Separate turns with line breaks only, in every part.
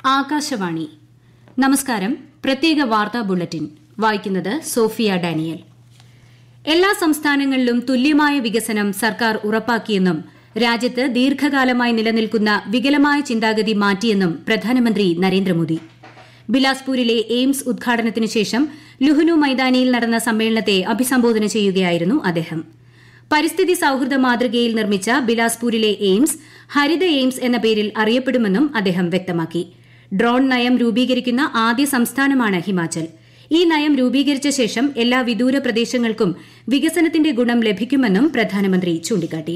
ആകാശവാണി നമസ്കാരം പ്രത്യേക വാർത്താ ബുള്ളറ്റിൻ വായിക്കുന്നത് സോഫിയ ഡാനിയൽ എല്ലാ സംസ്ഥാനങ്ങളിലും തുല്യമായ വികസനം സർക്കാർ ഉറപ്പാക്കിയെന്നും രാജ്യത്ത് ദീർഘകാലമായി നിലനിൽക്കുന്ന വികലമായ ചിന്താഗതി മാറ്റിയെന്നും പ്രധാനമന്ത്രി നരേന്ദ്രമോദി ബിലാസ്പൂരിലെ എയിംസ് ഉദ്ഘാടനത്തിനു ശേഷം ലുഹ്നു മൈതാനിയിൽ നടന്ന സമ്മേളനത്തെ അഭിസംബോധന ചെയ്യുകയായിരുന്നു അദ്ദേഹം പരിസ്ഥിതി സൌഹൃദ മാതൃകയിൽ നിർമ്മിച്ച ബിലാസ്പൂരിലെ എയിംസ് ഹരിത എയിംസ് എന്ന പേരിൽ അറിയപ്പെടുമെന്നും അദ്ദേഹം വ്യക്തമാക്കി ഡ്രോൺ നയം രൂപീകരിക്കുന്ന ആദ്യ സംസ്ഥാനമാണ് ഹിമാചൽ ഈ നയം രൂപീകരിച്ച ശേഷം എല്ലാ വിദൂര പ്രദേശങ്ങൾക്കും വികസനത്തിന്റെ ഗുണം ലഭിക്കുമെന്നും പ്രധാനമന്ത്രി ചൂണ്ടിക്കാട്ടി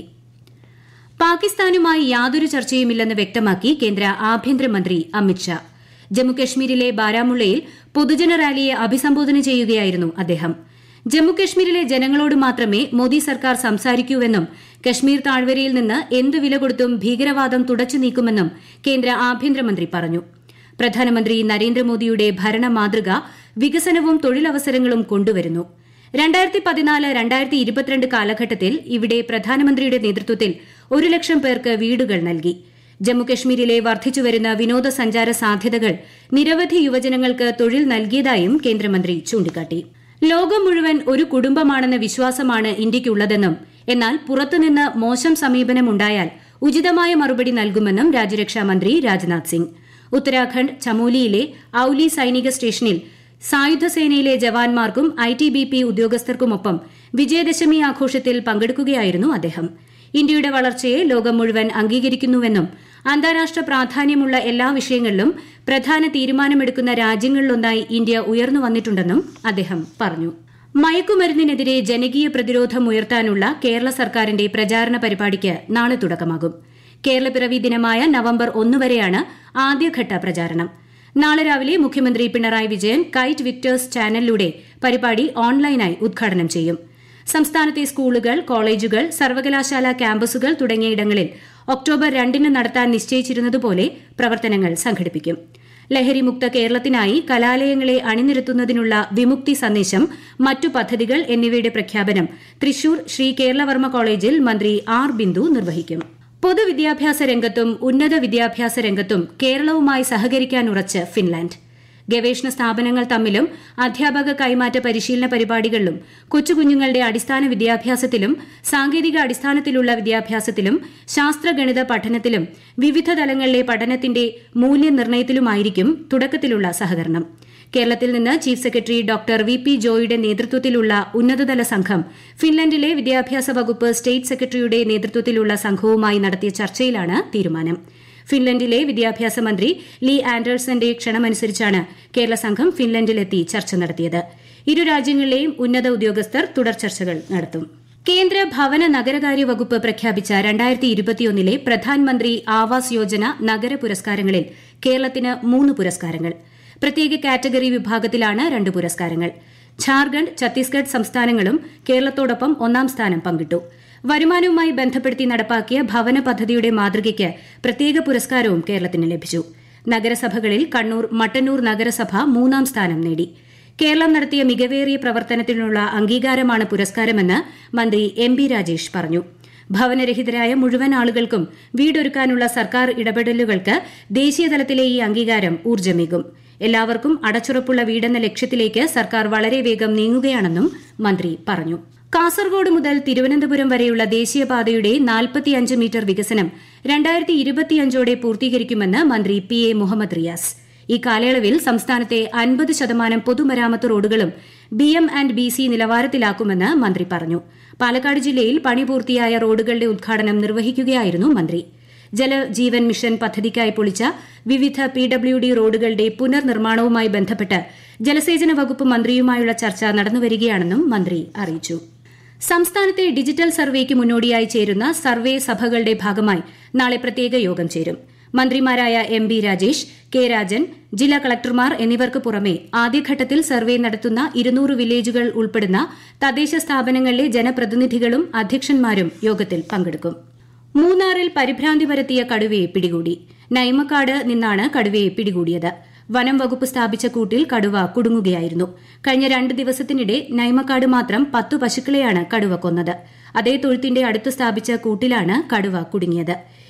പാകിസ്ഥാനുമായി യാതൊരു ചർച്ചയുമില്ലെന്ന് വ്യക്തമാക്കി കേന്ദ്ര ആഭ്യന്തരമന്ത്രി അമിത്ഷാ ജമ്മുകശ്മീരിലെ ബാരാമുള്ളയിൽ പൊതുജന റാലിയെ അഭിസംബോധന ചെയ്യുകയായിരുന്നു അദ്ദേഹം ജമ്മുകശ്മീരിലെ ജനങ്ങളോട് മാത്രമേ മോദി സർക്കാർ സംസാരിക്കൂവെന്നും കശ്മീർ താഴ്വരയിൽ നിന്ന് എന്തു വില കൊടുത്തും ഭീകരവാദം തുടച്ചു നീക്കുമെന്നും കേന്ദ്ര ആഭ്യന്തരമന്ത്രി പറഞ്ഞു പ്രധാനമന്ത്രി നരേന്ദ്രമോദിയുടെ ഭരണ മാതൃക വികസനവും തൊഴിലവസരങ്ങളും കൊണ്ടുവരുന്നു രണ്ടായിരത്തി പതിനാല് രണ്ടായിരത്തി ഇരുപത്തിരണ്ട് കാലഘട്ടത്തിൽ ഇവിടെ പ്രധാനമന്ത്രിയുടെ നേതൃത്വത്തിൽ ഒരു ലക്ഷം പേർക്ക് വീടുകൾ നൽകി ജമ്മുകശ്മീരിലെ വർദ്ധിച്ചുവരുന്ന വിനോദസഞ്ചാര സാധ്യതകൾ നിരവധി യുവജനങ്ങൾക്ക് തൊഴിൽ നൽകിയതായും കേന്ദ്രമന്ത്രി ചൂണ്ടിക്കാട്ടി ലോകം മുഴുവൻ ഒരു കുടുംബമാണെന്ന വിശ്വാസമാണ് ഇന്ത്യയ്ക്കുള്ളതെന്നും എന്നാൽ പുറത്തുനിന്ന് മോശം സമീപനമുണ്ടായാൽ ഉചിതമായ മറുപടി നൽകുമെന്നും രാജ്യരക്ഷാമന്ത്രി രാജ്നാഥ് സിംഗ് ഉത്തരാഖണ്ഡ് ചമോലിയിലെ ഔലി സൈനിക സ്റ്റേഷനിൽ സായുധസേനയിലെ ജവാന്മാർക്കും ഐ ടി ബി പി ഉദ്യോഗസ്ഥർക്കുമൊപ്പം വിജയദശമി ആഘോഷത്തിൽ പങ്കെടുക്കുകയായിരുന്നു അദ്ദേഹം ഇന്ത്യയുടെ വളർച്ചയെ ലോകം മുഴുവൻ അംഗീകരിക്കുന്നുവെന്നും അന്താരാഷ്ട്ര പ്രാധാന്യമുള്ള എല്ലാ വിഷയങ്ങളിലും പ്രധാന തീരുമാനമെടുക്കുന്ന രാജ്യങ്ങളിലൊന്നായി ഇന്ത്യ ഉയർന്നു വന്നിട്ടുണ്ടെന്നും അദ്ദേഹം പറഞ്ഞു മയക്കുമരുന്നിനെതിരെ ജനകീയ പ്രതിരോധം ഉയർത്താനുള്ള കേരള സർക്കാരിന്റെ പ്രചാരണ പരിപാടിക്ക് നാളെ തുടക്കമാകും കേരളപ്പിറവി ദിനമായ നവംബർ ഒന്ന് വരെയാണ് ആദ്യഘട്ട പ്രചാരണം നാളെ രാവിലെ മുഖ്യമന്ത്രി പിണറായി വിജയൻ കൈറ്റ് വിക്ടേഴ്സ് ചാനലിലൂടെ പരിപാടി ഓൺലൈനായി ഉദ്ഘാടനം ചെയ്യും സംസ്ഥാനത്തെ സ്കൂളുകൾ കോളേജുകൾ സർവകലാശാല ക്യാമ്പസുകൾ തുടങ്ങിയ ഒക്ടോബർ രണ്ടിന് നടത്താൻ നിശ്ചയിച്ചിരുന്നതുപോലെ പ്രവർത്തനങ്ങൾ സംഘടിപ്പിക്കും ലഹരിമുക്ത കേരളത്തിനായി കലാലയങ്ങളെ അണിനിരത്തുന്നതിനുള്ള വിമുക്തി സന്ദേശം മറ്റു പദ്ധതികൾ എന്നിവയുടെ പ്രഖ്യാപനം തൃശൂർ ശ്രീ കേരളവർമ്മ കോളേജിൽ മന്ത്രി ആർ ബിന്ദു നിർവഹിക്കും പൊതുവിദ്യാഭ്യാസ രംഗത്തും ഉന്നത വിദ്യാഭ്യാസ രംഗത്തും കേരളവുമായി സഹകരിക്കാനുറച്ച് ഫിൻലാൻഡ് ഗവേഷണ സ്ഥാപനങ്ങൾ തമ്മിലും അധ്യാപക കൈമാറ്റ പരിശീലന പരിപാടികളിലും കൊച്ചുകുഞ്ഞുങ്ങളുടെ അടിസ്ഥാന വിദ്യാഭ്യാസത്തിലും സാങ്കേതിക അടിസ്ഥാനത്തിലുള്ള വിദ്യാഭ്യാസത്തിലും ശാസ്ത്രഗണിത പഠനത്തിലും വിവിധ തലങ്ങളിലെ പഠനത്തിന്റെ മൂല്യനിർണ്ണയത്തിലുമായിരിക്കും തുടക്കത്തിലുള്ള സഹകരണം കേരളത്തിൽ നിന്ന് chief secretary doctor V P ജോയുടെ നേതൃത്വത്തിലുള്ള ഉന്നതതല സംഘം ഫിൻലൻഡിലെ വിദ്യാഭ്യാസ വകുപ്പ് സ്റ്റേറ്റ് സെക്രട്ടറിയുടെ നേതൃത്വത്തിലുള്ള സംഘവുമായി നടത്തിയ ചർച്ചയിലാണ് തീരുമാനം ഫിൻലൻഡിലെ വിദ്യാഭ്യാസ മന്ത്രി ലീ ആൻഡേഴ്സന്റെ ക്ഷണമനുസരിച്ചാണ് കേരള സംഘം ഫിൻലൻഡിലെത്തി ചർച്ച നടത്തിയത് ഇരു രാജ്യങ്ങളിലെയും ഉന്നത ഉദ്യോഗസ്ഥർ തുടർ ചർച്ചകൾ നടത്തും കേന്ദ്ര ഭവന നഗരകാര്യ വകുപ്പ് പ്രഖ്യാപിച്ച രണ്ടായിരത്തി ഇരുപത്തിയൊന്നിലെ പ്രധാൻമന്ത്രി ആവാസ് യോജന നഗര പുരസ്കാരങ്ങളിൽ കേരളത്തിന് മൂന്ന് പുരസ്കാരങ്ങൾ പ്രത്യേക കാറ്റഗറി വിഭാഗത്തിലാണ് രണ്ട് പുരസ്കാരങ്ങൾ ഝാർഖണ്ഡ് ഛത്തീസ്ഗഡ് സംസ്ഥാനങ്ങളും കേരളത്തോടൊപ്പം ഒന്നാം സ്ഥാനം പങ്കിട്ടു വരുമാനവുമായി ബന്ധപ്പെടുത്തി നടപ്പാക്കിയ ഭവന പദ്ധതിയുടെ മാതൃകയ്ക്ക് പ്രത്യേക പുരസ്കാരവും കേരളത്തിന് ലഭിച്ചു നഗരസഭകളിൽ കണ്ണൂർ മട്ടന്നൂർ നഗരസഭ മൂന്നാം സ്ഥാനം നേടി കേരളം നടത്തിയ മികവേറിയ പ്രവർത്തനത്തിനുള്ള അംഗീകാരമാണ് പുരസ്കാരമെന്ന് മന്ത്രി എം ബി രാജേഷ് പറഞ്ഞു ഭവനരഹിതരായ മുഴുവൻ ആളുകൾക്കും വീടൊരുക്കാനുള്ള സർക്കാർ ഇടപെടലുകൾക്ക് ദേശീയതലത്തിലെ ഈ അംഗീകാരം ഊർജ്ജമേകും എല്ലാവർക്കും അടച്ചുറപ്പുള്ള വീടെന്ന ലക്ഷ്യത്തിലേക്ക് സർക്കാർ വളരെ വേഗം നീങ്ങുകയാണെന്നും മന്ത്രി പറഞ്ഞു കാസർഗോഡ് മുതൽ തിരുവനന്തപുരം വരെയുള്ള ദേശീയപാതയുടെ നാൽപ്പത്തിയഞ്ച് മീറ്റർ വികസനം രണ്ടായിരത്തി ഇരുപത്തിയഞ്ചോടെ പൂർത്തീകരിക്കുമെന്ന് മന്ത്രി പി എ മുഹമ്മദ് റിയാസ് ഈ കാലയളവിൽ സംസ്ഥാനത്തെ അൻപത് ശതമാനം പൊതുമരാമത്ത് റോഡുകളും B M and B C നിലവാരത്തിലാക്കുമെന്ന് മന്ത്രി പറഞ്ഞു പാലക്കാട് ജില്ലയിൽ പണി പൂർത്തിയായ റോഡുകളുടെ ഉദ്ഘാടനം നിർവഹിക്കുകയായിരുന്നു മന്ത്രി ജലജീവൻ മിഷൻ പദ്ധതിക്കായി പൊളിച്ച വിവിധ പി ഡബ്ല്യു ഡി റോഡുകളുടെ പുനർനിർമ്മാണവുമായി ബന്ധപ്പെട്ട് ജലസേചന വകുപ്പ് മന്ത്രിയുമായുള്ള ചർച്ച നടന്നുവരികയാണെന്നും മന്ത്രി അറിയിച്ചു സംസ്ഥാനത്തെ ഡിജിറ്റൽ സർവേക്ക് മുന്നോടിയായി ചേരുന്ന സർവേ സഭകളുടെ ഭാഗമായി നാളെ പ്രത്യേക യോഗം ചേരും മന്ത്രിമാരായ M B Rajesh K Rajan ജില്ലാ കളക്ടർമാർ എന്നിവർക്ക് പുറമെ ആദ്യഘട്ടത്തിൽ സർവേ നടത്തുന്ന ഇരുന്നൂറ് വില്ലേജുകൾ ഉൾപ്പെടുന്ന തദ്ദേശ സ്ഥാപനങ്ങളിലെ ജനപ്രതിനിധികളും അധ്യക്ഷന്മാരും യോഗത്തിൽ പങ്കെടുക്കും മൂന്നാറിൽ പരിഭ്രാന്തി പരത്തിയ കടുവയെ പിടികൂടി നൈമക്കാട് നിന്നാണ് കടുവയെ പിടികൂടിയത് വനം വകുപ്പ് സ്ഥാപിച്ച കൂട്ടിൽ കടുവ കുടുങ്ങുകയായിരുന്നു കഴിഞ്ഞ രണ്ട് ദിവസത്തിനിടെ നൈമക്കാട് മാത്രം പത്തു പശുക്കളെയാണ് കടുവ കൊന്നത് അതേ തൊഴുത്തിന്റെ അടുത്ത് സ്ഥാപിച്ച കൂട്ടിലാണ് കടുവ കുടുങ്ങിയത്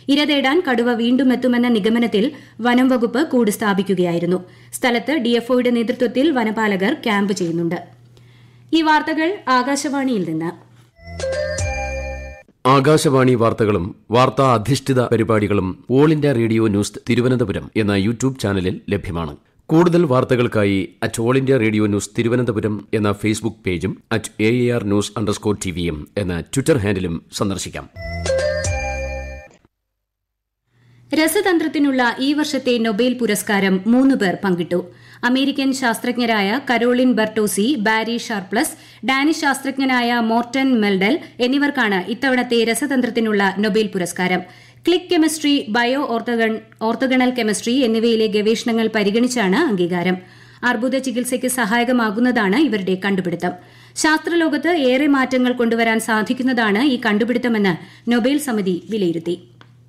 ഇര തേടാൻ കടുവ വീണ്ടും എത്തുമെന്ന നിഗമനത്തിൽ വനം വകുപ്പ് കൂട് സ്ഥാപിക്കുകയായിരുന്നു സ്ഥലത്ത് ഡിഎഫ്ഒയുടെ നേതൃത്വത്തിൽ വനപാലകർ ക്യാമ്പ് ചെയ്യുന്നുണ്ട് ഈ വാർത്തകൾ ആകാശവാണിയിൽ നിന്ന്
ആകാശവാണി വാർത്തകളും വാർത്താ അധിഷ്ഠിത പരിപാടികളും All India Radio News Thiruvananthapuram എന്ന യൂട്യൂബ് ചാനലിൽ ലഭ്യമാണ് കൂടുതൽ വാർത്തകൾക്കായി at All India Radio News Thiruvananthapuram എന്ന ഫേസ്ബുക്ക് പേജും at A R news underscore ടിവിയും എന്ന ട്വിറ്റർ ഹാൻഡിലും സന്ദർശിക്കാം
രസതന്ത്രത്തിനുള്ള ഈ വർഷത്തെ നൊബേൽ പുരസ്കാരം മൂന്ന് പേർ പങ്കിട്ടു അമേരിക്കൻ ശാസ്ത്രജ്ഞരായ Carolyn Bertozzi Barry Sharpless Danish ശാസ്ത്രജ്ഞനായ മോർട്ടൻ മെൽഡൽ എന്നിവർക്കാണ് ഇത്തവണത്തെ രസതന്ത്രത്തിനുള്ള നൊബേൽ പുരസ്കാരം click chemistry bioorthogonal chemistry എന്നിവയിലെ ഗവേഷണങ്ങൾ പരിഗണിച്ചാണ് അംഗീകാരം അർബുദ ചികിത്സയ്ക്ക് സഹായകമാകുന്നതാണ് ഇവരുടെ കണ്ടുപിടുത്തം ശാസ്ത്രലോകത്ത് ഏറെ മാറ്റങ്ങൾ കൊണ്ടുവരാൻ സാധിക്കുന്നതാണ് ഈ കണ്ടുപിടുത്തമെന്ന് നൊബേൽ സമിതി വിലയിരുത്തി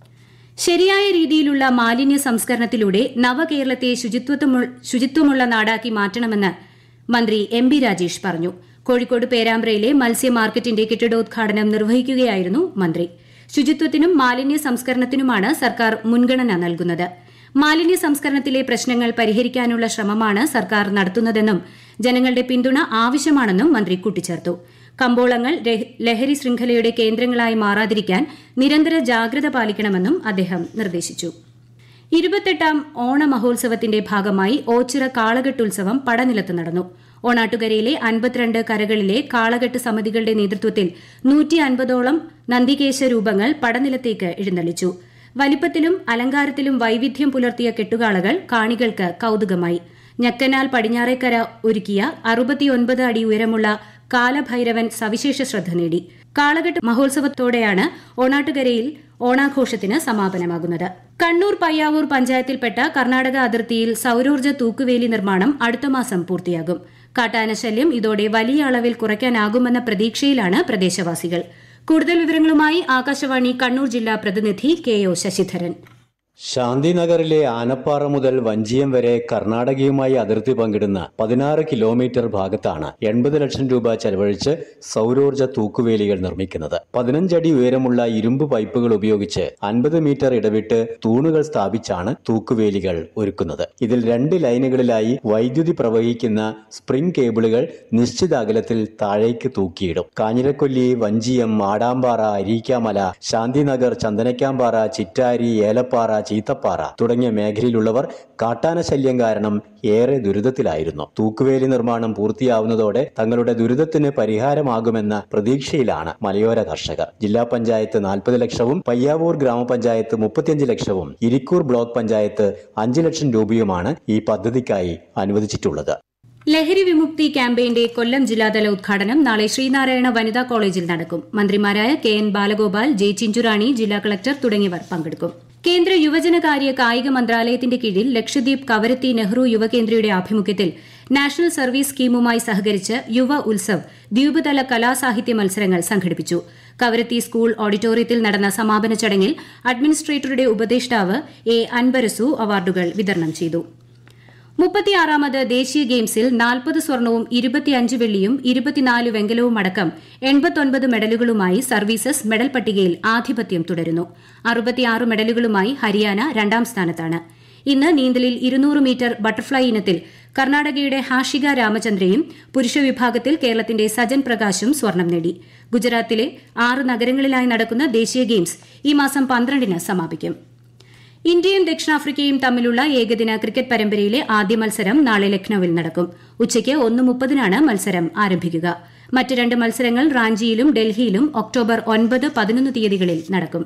ശരിയായ രീതിയിലുള്ള മാലിന്യ സംസ്കരണത്തിലൂടെ നവകേരളത്തെ ശുചിത്വമുള്ള നാടാക്കി മാറ്റണമെന്ന് മന്ത്രി എം ബി രാജേഷ് പറഞ്ഞു കോഴിക്കോട് പേരാമ്പ്രയിലെ മത്സ്യ മാർക്കറ്റിന്റെ കെട്ടിടോദ്ഘാടനം നിർവഹിക്കുകയായിരുന്നു മന്ത്രി ശുചിത്വത്തിനും മാലിന്യ സംസ്കരണത്തിനുമാണ് സർക്കാർ മുൻഗണന നൽകുന്നത് മാലിന്യ സംസ്കരണത്തിലെ പ്രശ്നങ്ങൾ പരിഹരിക്കാനുള്ള ശ്രമമാണ് സർക്കാർ നടത്തുന്നതെന്നും ജനങ്ങളുടെ പിന്തുണ ആവശ്യമാണെന്നും മന്ത്രി കൂട്ടിച്ചേർത്തു കമ്പോളങ്ങൾ ലഹരി ശൃംഖലയുടെ കേന്ദ്രങ്ങളായി മാറാതിരിക്കാൻ നിരന്തര ജാഗ്രത പാലിക്കണമെന്നും അദ്ദേഹം നിർദ്ദേശിച്ചു ഇരുപത്തെട്ടാം ഓണ മഹോത്സവത്തിന്റെ ഭാഗമായി ഓച്ചിറ കാളകെട്ടുത്സവം പടനിലത്ത് നടന്നു ഓണാട്ടുകരയിലെ അൻപത്തിരണ്ട് കരകളിലെ കാളകെട്ട് സമിതികളുടെ നേതൃത്വത്തിൽ നൂറ്റി അൻപതോളം നന്ദികേശ രൂപങ്ങൾ പടനിലത്തേക്ക് എഴുന്നള്ളിച്ചു വലിപ്പത്തിലും അലങ്കാരത്തിലും വൈവിധ്യം പുലർത്തിയ കെട്ടുകാളകൾ കാണികൾക്ക് കൌതുകമായി ഞക്കനാൽ പടിഞ്ഞാറേക്കര ഒരുക്കിയ അറുപത്തിയൊൻപത് അടി ഉയരമുള്ള കാലഭൈരവൻ സവിശേഷ ശ്രദ്ധ നേടി കാളകെട്ട് മഹോത്സവത്തോടെയാണ് ഓണാട്ടുകരയിൽ ഓണാഘോഷത്തിന് സമാപനമാകുന്നത് കണ്ണൂർ പയ്യാവൂർ പഞ്ചായത്തിൽപ്പെട്ട കർണാടക അതിർത്തിയിൽ സൌരോർജ്ജ തൂക്കുവേലി നിർമ്മാണം അടുത്ത മാസം പൂർത്തിയാകും കാട്ടാനശല്യം ഇതോടെ വലിയ അളവിൽ കുറയ്ക്കാനാകുമെന്ന പ്രതീക്ഷയിലാണ് പ്രദേശവാസികൾ കൂടുതൽ വിവരങ്ങളുമായി ആകാശവാണി കണ്ണൂർ ജില്ലാ പ്രതിനിധി കെ ഒ ശശിധരൻ
ശാന്തിനഗറിലെ ആനപ്പാറ മുതൽ വഞ്ചിയം വരെ കർണാടകയുമായി അതിർത്തി പങ്കിടുന്ന പതിനാറ് കിലോമീറ്റർ ഭാഗത്താണ് എൺപത് ലക്ഷം രൂപ ചെലവഴിച്ച് സൗരോർജ തൂക്കുവേലികൾ നിർമ്മിക്കുന്നത് പതിനഞ്ചടി ഉയരമുള്ള ഇരുമ്പ് പൈപ്പുകൾ ഉപയോഗിച്ച് അൻപത് മീറ്റർ ഇടവിട്ട് തൂണുകൾ സ്ഥാപിച്ചാണ് തൂക്കുവേലികൾ ഒരുക്കുന്നത് ഇതിൽ രണ്ട് ലൈനുകളിലായി വൈദ്യുതി പ്രവഹിക്കുന്ന സ്പ്രിംഗ് കേബിളുകൾ നിശ്ചിത അകലത്തിൽ താഴേക്ക് തൂക്കിയിടും കാഞ്ഞിരക്കൊല്ലി വഞ്ചിയം ആടാമ്പാറ അരീക്കാമല ശാന്തിനഗർ ചന്ദനക്കാമ്പാറ ചിറ്റാരി ഏലപ്പാറ ചീത്തപ്പാറ തുടങ്ങിയ മേഖലയിലുള്ളവർ കാട്ടാന ശല്യം കാരണം ഏറെ ദുരിതത്തിലായിരുന്നു തൂക്കുവേലി നിർമ്മാണം പൂർത്തിയാവുന്നതോടെ തങ്ങളുടെ ദുരിതത്തിന് പരിഹാരമാകുമെന്ന പ്രതീക്ഷയിലാണ് മലയോര കർഷകർ ജില്ലാ പഞ്ചായത്ത് നാൽപ്പത് ലക്ഷവും പയ്യാവൂർ ഗ്രാമപഞ്ചായത്ത് മുപ്പത്തിയഞ്ച് ലക്ഷവും ഇരിക്കൂർ ബ്ലോക്ക് പഞ്ചായത്ത് അഞ്ച് ലക്ഷം രൂപയുമാണ് ഈ പദ്ധതിക്കായി അനുവദിച്ചിട്ടുള്ളത്
ലഹരി വിമുക്തി ക്യാമ്പയിന്റെ കൊല്ലം ജില്ലാതല ഉദ്ഘാടനം നാളെ ശ്രീനാരായണ വനിതാ കോളേജിൽ നടക്കും മന്ത്രിമാരായ K N Balagopal J Chinchurani ജില്ലാ കളക്ടർ തുടങ്ങിയവർ പങ്കെടുക്കും കേന്ദ്ര യുവജനകാര്യ കായിക മന്ത്രാലയത്തിന്റെ കീഴിൽ ലക്ഷദ്വീപ് കവരത്തി നെഹ്റു യുവകേന്ദ്രയുടെ ആഭിമുഖ്യത്തിൽ നാഷണൽ സർവീസ് സ്കീമുമായി സഹകരിച്ച് യുവ ഉത്സവ് ദ്വീപുതല കലാസാഹിത്യ മത്സരങ്ങൾ സംഘടിപ്പിച്ചു കവരത്തി സ്കൂൾ ഓഡിറ്റോറിയത്തിൽ നടന്ന സമാപന ചടങ്ങിൽ അഡ്മിനിസ്ട്രേറ്ററുടെ ഉപദേഷ്ടാവ് എ അൻബരസു അവാർഡുകൾ വിതരണം ചെയ്തു മുപ്പത്തിയാറാമത് ദേശീയ ഗെയിംസിൽ നാൽപ്പത് സ്വർണവും ഇരുപത്തിയഞ്ച് വെള്ളിയും ഇരുപത്തിനാല് വെങ്കലവും അടക്കം എൺപത്തൊൻപത് മെഡലുകളുമായി സർവീസസ് മെഡൽ പട്ടികയിൽ ആധിപത്യം തുടരുന്നു അറുപത്തിയാറ് മെഡലുകളുമായി ഹരിയാന രണ്ടാം സ്ഥാനത്താണ് ഇന്ന് നീന്തലിൽ ഇരുന്നൂറ് മീറ്റർ ബട്ടർഫ്ലൈ ഇനത്തിൽ കർണാടകയുടെ ഹാഷിക രാമചന്ദ്രയും പുരുഷ വിഭാഗത്തിൽ കേരളത്തിന്റെ സജൻ പ്രകാശും സ്വർണം നേടി ഗുജറാത്തിലെ ആറ് നഗരങ്ങളിലായി നടക്കുന്ന ദേശീയ ഗെയിംസ് ഈ മാസം പന്ത്രണ്ടിന് സമാപിക്കും ഇന്ത്യയും ദക്ഷിണാഫ്രിക്കയും തമ്മിലുള്ള ഏകദിന ക്രിക്കറ്റ് പരമ്പരയിലെ ആദ്യ മത്സരം നാളെ ലക്നൌവിൽ നടക്കും ഉച്ചയ്ക്ക് ഒന്ന് മുപ്പതിനാണ് മത്സരം ആരംഭിക്കുക മറ്റ് രണ്ട് മത്സരങ്ങൾ റാഞ്ചിയിലും ഡൽഹിയിലും ഒക്ടോബർ ഒൻപത് പതിനൊന്ന് തീയതികളിൽ നടക്കും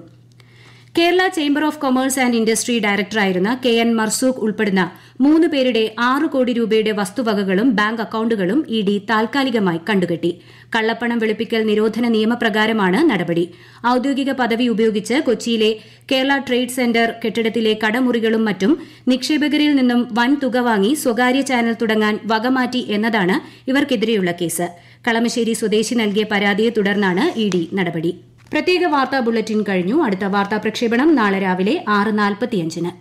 Kerala chamber of commerce and industry ഡയറക്ടറായിരുന്ന കെ എൻ മർസൂഖ് ഉൾപ്പെടുന്ന മൂന്ന് പേരുടെ ആറ് കോടി രൂപയുടെ വസ്തുവകകളും ബാങ്ക് അക്കൌണ്ടുകളും ഇ ഡി താൽക്കാലികമായി കണ്ടുകെട്ടി കള്ളപ്പണം വെളുപ്പിക്കൽ നിരോധന നിയമപ്രകാരമാണ് നടപടി ഔദ്യോഗിക പദവി ഉപയോഗിച്ച് കൊച്ചിയിലെ കേരള ട്രേഡ് സെന്റർ കെട്ടിടത്തിലെ കടമുറികളും മറ്റും നിക്ഷേപകരിൽ നിന്നും വൻ തുക വാങ്ങി സ്വകാര്യ ചാനൽ തുടങ്ങാൻ വകമാറ്റി എന്നതാണ് ഇവർക്കെതിരെയുള്ള കേസ് കളമശ്ശേരി സ്വദേശി നൽകിയ പരാതിയെ തുടർന്നാണ് ഇ ഡി നടപടി പ്രത്യേക വാർത്താ ബുള്ളറ്റിൻ കഴിഞ്ഞു അടുത്ത വാർത്താ പ്രക്ഷേപണം നാളെ രാവിലെ ആറ് നാൽപ്പത്തിയഞ്ചിന്